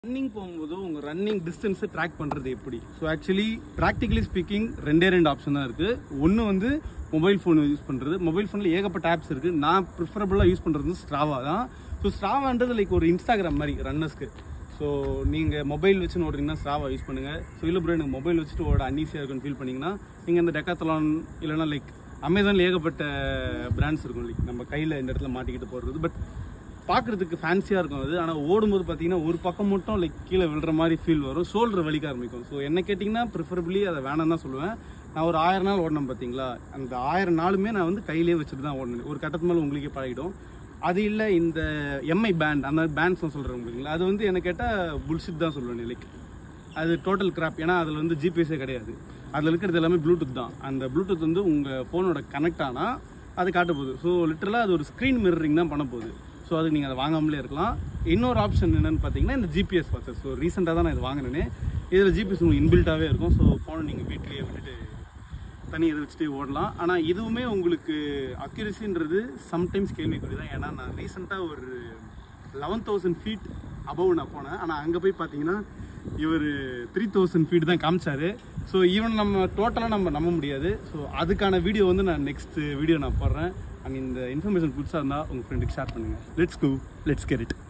running போகும்போது உங்கள் running டிஸ்டன்ஸை track பண்ணுறது எப்படி ஸோ ஆக்சுவலி ப்ராக்டிகலி ஸ்பீக்கிங் ரெண்டே ரெண்டு ஆப்ஷன் தான் இருக்குது ஒன்று வந்து மொபைல் ஃபோன் யூஸ் பண்ணுறது மொபைல் ஃபோனில் ஏகப்பட்ட ஆப்ஸ் இருக்குது நான் ப்ரிஃபரபுளாக யூஸ் பண்ணுறது ஸ்ட்ராவா தான் ஸோ ஸ்ட்ராவான்றது லைக் ஒரு இன்ஸ்டாகிராம் மாதிரி ரன்னர்ஸ்க்கு ஸோ நீங்கள் மொபைல் வச்சு ஓடுறீங்கன்னா ஸ்ட்ராவா யூஸ் பண்ணுங்கள் ஸோ இல்லை ப்ரோ எனக்கு மொபைல் வச்சுட்டு ஓட அன்ஈஸியாக இருக்குன்னு ஃபீல் பண்ணிங்கன்னா நீங்கள் இந்த டெக்காத்தலான் இல்லைனா லைக் அமேசானில் ஏகப்பட்ட பிராண்ட்ஸ் இருக்கும் லைக் நம்ம கையில் இந்த இடத்துல மாட்டிக்கிட்டு போடுறது பட் பார்க்குறதுக்கு ஃபேன்சியாக இருக்கும் அது ஆனால் ஓடும்போது பார்த்தீங்கன்னா ஒரு பக்கம் மட்டும் லைக் கீழே விழுற மாதிரி ஃபீல் வரும் ஷோல்டர் வலிக்க ஆரம்பிக்கும் ஸோ என்ன கேட்டிங்கன்னா ப்ரிஃபரபிளி அதை வேணாம் தான் சொல்லுவேன் நான் ஒரு ஆயிரம் நாள் ஓடினேன் பார்த்தீங்களா அந்த ஆயிரம் நாளுமே நான் வந்து கையிலே வச்சுட்டு தான் ஓடினேன் ஒரு கட்டத்து மேலே உங்களுக்கே பழகிடும் அது இல்லை இந்த எம்ஐ பேண்ட் அந்த பேண்ட்ஸ் சொல்கிறேன் உங்களுக்கு அது வந்து என்ன கேட்டால் புல்ஷிட் தான் சொல்லுவேன் லைக் அது டோட்டல் கிராப் ஏன்னா அதில் வந்து ஜிபிஎஸ்ஸே கிடையாது அதில் இருக்கிறது எல்லாமே ப்ளூடூத் தான் அந்த ப்ளூடூத் வந்து உங்கள் ஃபோனோட கனெக்ட் ஆனால் அது காட்ட போகுது ஸோ லிட்டரலாக அது ஒரு ஸ்க்ரீன் மிரரிங் தான் பண்ண போகுது ஸோ அதுக்கு நீங்கள் அதை வாங்காமலே இருக்கலாம் இன்னொரு ஆப்ஷன் என்னன்னு பார்த்தீங்கன்னா இந்த ஜிபிஎஸ் வாட்சஸ் ஸோ ரீசெண்டாக தான் நான் இது வாங்கினேன் இதில் ஜிபிஎஸ் உங்களுக்கு இன்பில்ட்டாகவே இருக்கும் ஸோ ஃபோனை நீங்கள் வீட்லேயே விட்டுட்டு தனி இதை வச்சுட்டு ஓடலாம் ஆனால் இதுவுமே உங்களுக்கு அக்யூரசின்றது சம்டைம்ஸ் கேள்விக்குறி தான் ஏன்னா நான் ரீசெண்டாக ஒரு லெவன் தௌசண்ட் ஃபீட் அபவ் நான் போனேன் ஆனால் அங்கே போய் பார்த்தீங்கன்னா இவர் த்ரீ தௌசண்ட் ஃபீட் தான் காமிச்சாரு ஸோ ஈவன் நம்ம டோட்டலாக நம்ம நம்ப முடியாது ஸோ அதுக்கான வீடியோ வந்து நான் நெக்ஸ்ட் வீடியோ நான் போடுறேன் அண்ட் இந்த இன்ஃபர்மேஷன் புதுசாக இருந்தால் உங்கள் ஃப்ரெண்டுக்கு ஷேர் பண்ணுங்கள் let's go let's get it